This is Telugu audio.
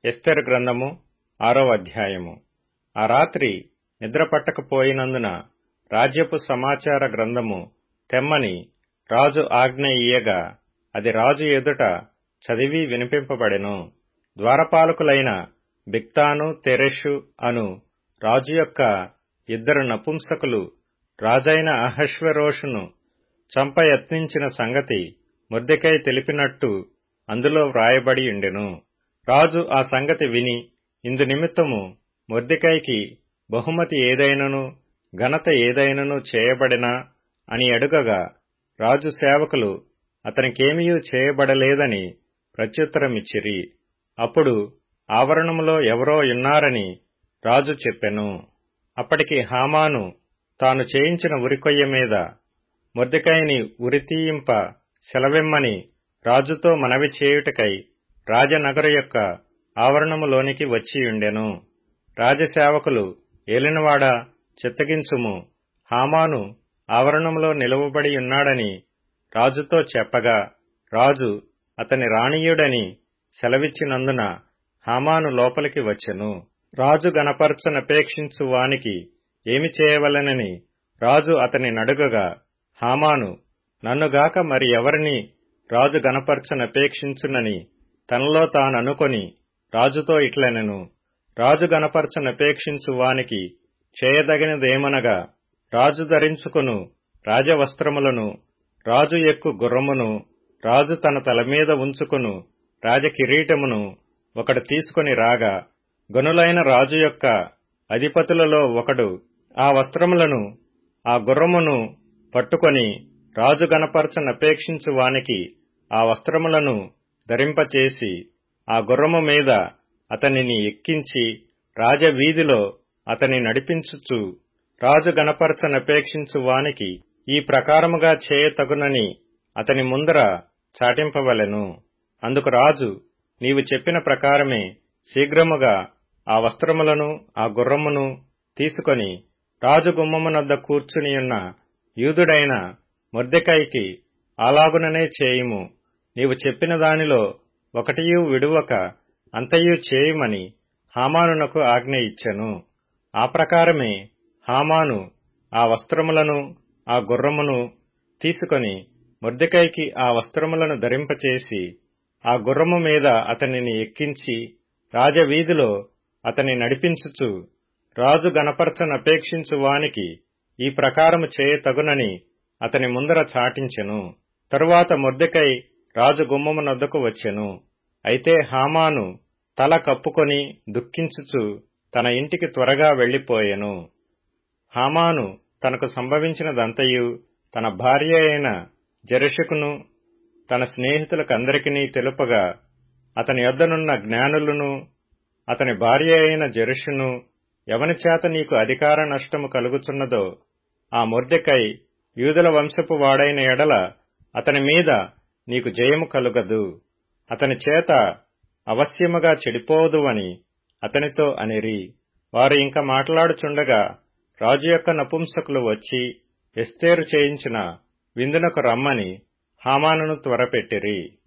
ఎస్తెరు గ్రంథము ఆరో అధ్యాయము ఆ రాత్రి నిద్ర పట్టకపోయినందున రాజ్యపు సమాచార గ్రంథము తెమ్మని రాజు ఆజ్ఞ ఇయ్యగా అది రాజు ఎదుట చదివి వినిపింపబడెను ద్వారపాలకులైన బిక్తాను తెరెషు అను రాజు యొక్క ఇద్దరు నపుంసకులు రాజైన అహశ్వరోషును చంప యత్నించిన సంగతి మొర్దెకై తెలిపినట్టు అందులో వ్రాయబడి ఉండెను రాజు ఆ సంగతి విని ఇందు నిమిత్తము మొర్దెకైకి బహుమతి ఏదైనను ఘనత ఏదైనను చేయబడినా అని అడుగగా రాజు సేవకులు అతనికేమియూ చేయబడలేదని ప్రత్యుత్తరమిచ్చిరి అప్పుడు ఆవరణములో ఎవరో ఉన్నారని రాజు చెప్పెను అప్పటికి హామాను తాను చేయించిన ఉరికొయ్య మీద మొర్దెకైని ఉరితీయింప సెలవిమ్మని రాజుతో మనవి చేయుటకై రాజనగరు యొక్క ఆవరణములోనికి వచ్చియుండెను రాజసేవకులు ఏలినవాడా చిత్తగించుము హామాను ఆవరణంలో నిలువబడి ఉన్నాడని రాజుతో చెప్పగా రాజు అతని రాణీయుడని సెలవిచ్చినందున హామాను లోపలికి వచ్చెను రాజు గనపరచనపేక్షించు వానికి ఏమి చేయవలనని రాజు అతని నడుగగా హామాను నన్నుగాక మరి ఎవరిని రాజు గనపరచనపేక్షించునని తనలో తాననుకొని రాజుతో ఇట్లనెను రాజు గనపరచనపేక్షించు వానికి చేయదగినదేమనగా రాజు ధరించుకును రాజవస్త్రములను రాజు ఎక్కు గుర్రమును రాజు తన తలమీద ఉంచుకును రాజకిరీటమును ఒకడు తీసుకుని రాగా గనులైన రాజు యొక్క అధిపతులలో ఒకడు ఆ వస్త్రములను ఆ గుర్రమును పట్టుకొని రాజు గనపరచనపేక్షించు వానికి ఆ వస్త్రములను ధరింపచేసి ఆ గుర్రము మీద అతనిని ఎక్కించి రాజవీధిలో అతని నడిపించుచు రాజు గనపరచనపేక్షించు వానికి ఈ ప్రకారముగా చేయతగునని అతని ముందర చాటింపవలెను అందుకు రాజు నీవు చెప్పిన ప్రకారమే శీఘ్రముగా ఆ వస్త్రములను ఆ గుర్రమును తీసుకొని రాజు గుమ్మమునద్ద కూర్చునియున్న యూదుడైన మొర్దెకైకి అలాగుననే చేయుము నీవు చెప్పిన దానిలో ఒకటియూ విడువక అంతయూ చేయుమని హామానునకు ఆజ్ఞ ఇచ్చెను ఆ ప్రకారమే హామాను ఆ వస్త్రములను ఆ గుర్రమును తీసుకొని మొర్దెకైకి ఆ వస్త్రములను ధరింపచేసి ఆ గుర్రము మీద అతనిని ఎక్కించి రాజవీధిలో అతని నడిపించుచు రాజు గనపరచనపేక్షించు వానికి ఈ ప్రకారము చేయతగునని అతని ముందర చాటించెను తరువాత మొర్దెకై రాజు గుమ్మమునొద్దకు వచ్చెను అయితే హామాను తల కప్పుకొని దుఃఖించుచు తన ఇంటికి త్వరగా వెళ్లిపోయెను హామాను తనకు సంభవించినదంతయు తన భార్య అయిన జరషకును తన స్నేహితులకందరికీ తెలుపగా అతని యొద్దనున్న జ్ఞానులను అతని భార్య అయిన జరుషును ఎవని చేత నీకు అధికార నష్టము కలుగుచున్నదో ఆ మొర్దెకై యూదుల వంశపు వాడైన ఎడల అతని మీద నీకు జయము కలుగదు అతని చేత అవశ్యముగా చెడిపోదు అని అతనితో అనిరి వారు ఇంకా మాట్లాడుచుండగా రాజు యొక్క నపుంసకులు వచ్చి ఎస్తేరు చేయించిన విందునకు రమ్మని హామానును త్వరపెట్టిరి